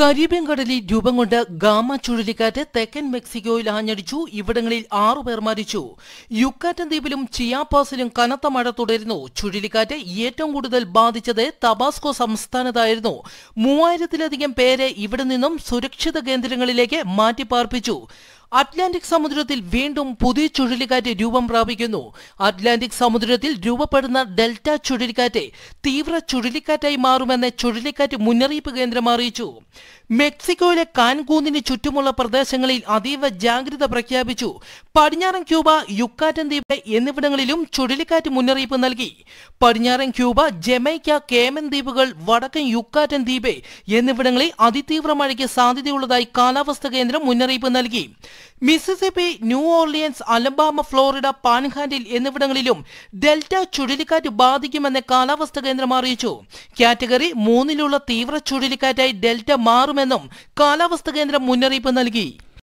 Caribbean കടലിൽ രൂപം കൊണ്ട ഗാമ ചുഴലിക്കാറ്റ് തെക്കൻ മെക്സിക്കോയിൽ ആഞ്ഞടിച്ചു ഇവിടങ്ങളിൽ ആറുപേർ മരിച്ചു യുക്കാറ്റൻ ദ്വീപിലും ചിയാപാസിലും കനത്ത മഴ തുടരുന്നു ചുഴലിക്കാറ്റ് ഏറ്റവും കൂടുതൽ ബാധിച്ചത് തബാസ്കോ സംസ്ഥാനത്തായിരുന്നു മൂവായിരത്തിലധികം പേരെ ഇവിടെ നിന്നും സുരക്ഷിത കേന്ദ്രങ്ങളിലേക്ക് മാറ്റിപ്പാർപ്പിച്ചു അറ്റ്ലാന്റിക് സമുദ്രത്തിൽ വീണ്ടും പുതിയ ചുഴലിക്കാറ്റ് രൂപം പ്രാപിക്കുന്നു അറ്റ്ലാന്റിക് സമുദ്രത്തിൽ രൂപപ്പെടുന്ന ഡെൽറ്റ ചുഴലിക്കാറ്റ് തീവ്ര ചുഴലിക്കാറ്റായി മാറുമെന്ന് ചുഴലിക്കാറ്റ് മുന്നറിയിപ്പ് കേന്ദ്രം അറിയിച്ചു മെക്സിക്കോയിലെ കാൻകൂന്നിന് ചുറ്റുമുള്ള പ്രദേശങ്ങളിൽ അതീവ ജാഗ്രത പ്രഖ്യാപിച്ചു പടിഞ്ഞാറൻ ക്യൂബ യുക്കാറ്റൻ ദ്വീപ് എന്നിവിടങ്ങളിലും ചുഴലിക്കാറ്റ് മുന്നറിയിപ്പ് നൽകി പടിഞ്ഞാറൻ ക്യൂബ ജമൈക്ക കേമൻ ദ്വീപുകൾ വടക്കൻ യുക്കാറ്റൻ ദ്വീപ് എന്നിവിടങ്ങളിൽ അതിതീവ്ര മഴയ്ക്ക് സാധ്യതയുള്ളതായി കാലാവസ്ഥാ കേന്ദ്രം മുന്നറിയിപ്പ് നൽകി Mississippi New Orleans Alabama Florida panhandle എന്നിവിടങ്ങളിലും ഡെൽറ്റ ചുഴലിക്കാറ്റ് ബാധിക്കുമെന്ന് കാലാവസ്ഥാ കേന്ദ്രം അറിയിച്ചു കാറ്റഗറി മൂന്നിലുള്ള തീവ്ര ചുഴലിക്കാറ്റായി ഡെൽറ്റ മാറുമെന്നും കാലാവസ്ഥാ കേന്ദ്രം മുന്നറിയിപ്പ് നൽകി